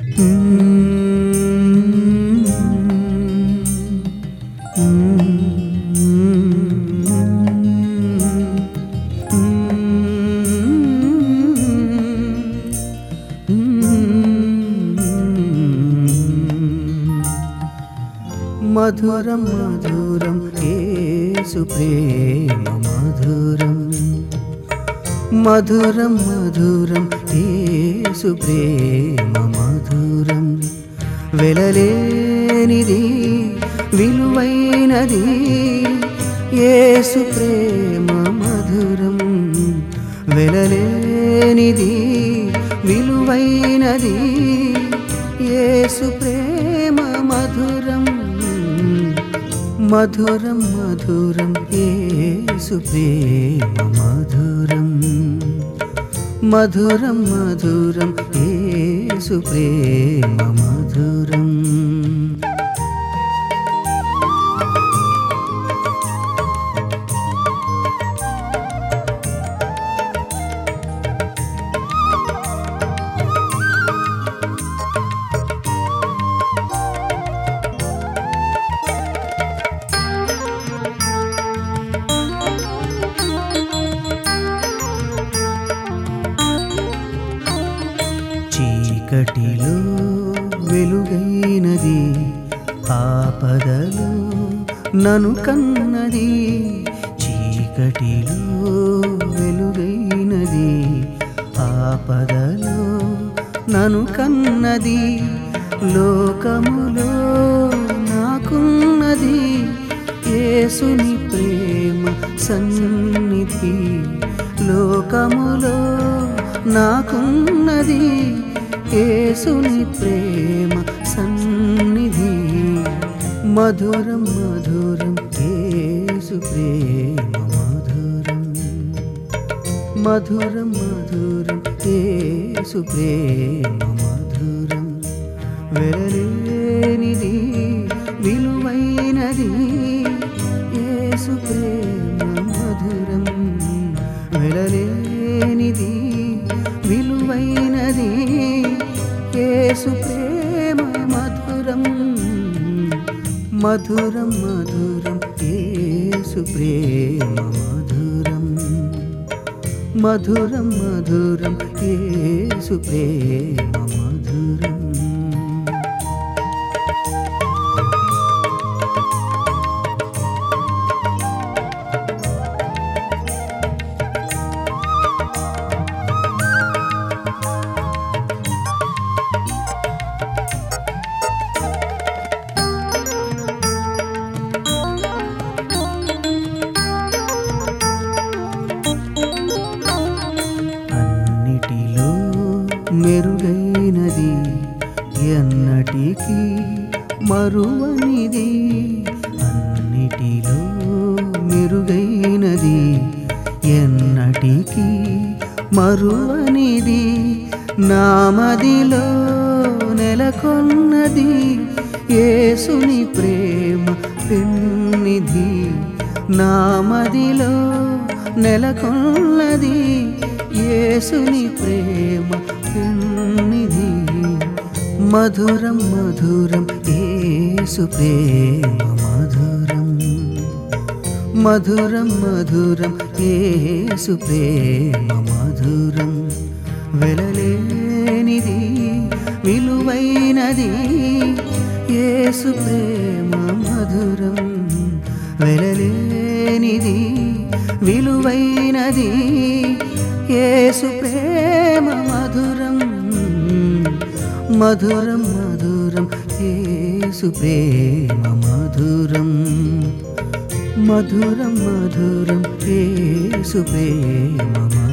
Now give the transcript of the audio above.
మధురం మధురం యేసు ప్రేమ మధురం మధురం మధురం యేసు ప్రేమ మధురం వెలలేనిది విలువైనది యేసు ప్రేమ మధురం వెలలేనిది విలువైనది యేసు ప్రేమ మధురం మధురం మధురం యేసు ప్రేమ మధురం మధురం మధురం యేసు ప్రేమ మధురం చీకటిలో వెలుగైనది ఆపదలో నను కన్నది చీకటిలో వెలుగైనది ఆపదలో నను కన్నది లోకములో నాకున్నది యేసుని ప్రేమ సన్నిధి లోకములో నాకున్నది యేసుని ప్రేమ సన్నిధి మధురం మధురం యేసు ప్రేమ మధురం మధురం మధురం యేసు ప్రేమ మధురం వెరలేనిది విలువైనది యేసు ప్రేమ మధురం వెరలేనిది విలువైనది యేసు ప్రేమ మధురం మధురం మధురం యేసు ప్రేమ మధురం మధురం మధురం యేసు ప్రేమ మధురం అన్నిటిలో మెరుగైనది ఎన్నటికీ మరువనిది అన్నిటిలో మెరుగైనది ఎన్నటికీ మరువనిది నామదిలో నెలకొన్నది యేసుని ప్రేమ పెన్నిధి నామదిలో నెలకొన్నది యేసుని ప్రేమ పెన్నిధి మధురం మధురం యేసు ప్రేమ మధురం మధురం మధురం యేసు ప్రేమ మధురం వెలలేనిది విలువైనది యేసు ప్రేమ మధురం వెలలేనిది విలువైనది యేసు ప్రేమ మధురం మధురం మధురం యేసు ప్రేమ మధురం మధురం మధురం యేసు ప్రేమ